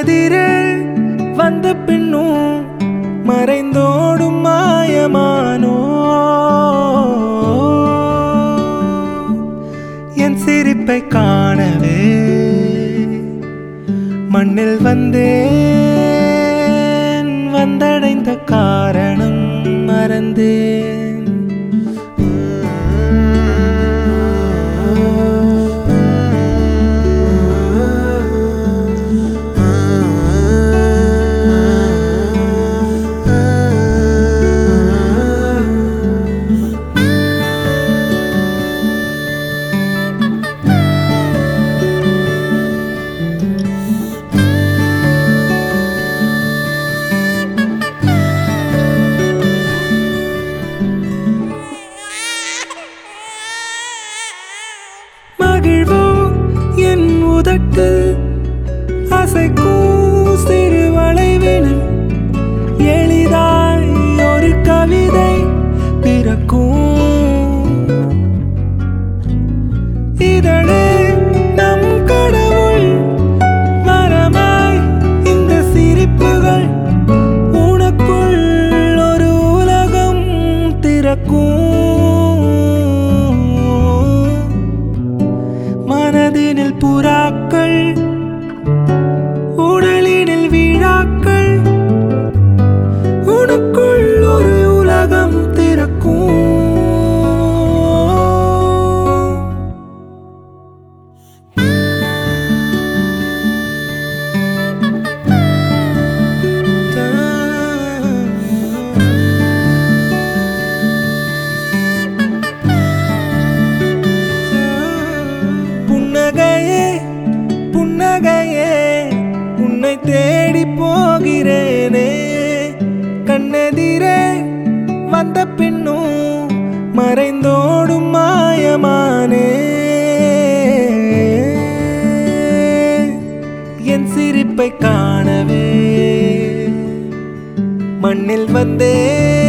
கண்ணெதிரே வந்த பின்னும் மறைந்தோடும் மாயமானோ என் சிரிப்பை காணவே மண்ணில் வந்தேன் வந்தடைந்த காரணம் மறந்தேன் மகிழ்வோ என் உதட்டு அசைக்கும் சிறு வளைவினில் எளிதாய் ஒரு கவிதை பிறக்கும் இதழே நம் கடவுள் வரமாய் இந்த சிரிப்புகள் உனக்குள் ஒரு உலகம் திறக்கும் மனதினில் புறாக்கள் உடலினில் விழாக்கள் உனக்குள் ஒரு உலகம் திறக்கும் புன்னகையே புன்னகையே உன்னை தேடி போகிறேனே கண்ணெதிரே வந்த பின்னும் மறைந்தோடும் மாயமானே என் சிரிப்பை காணவே மண்ணில் வந்தே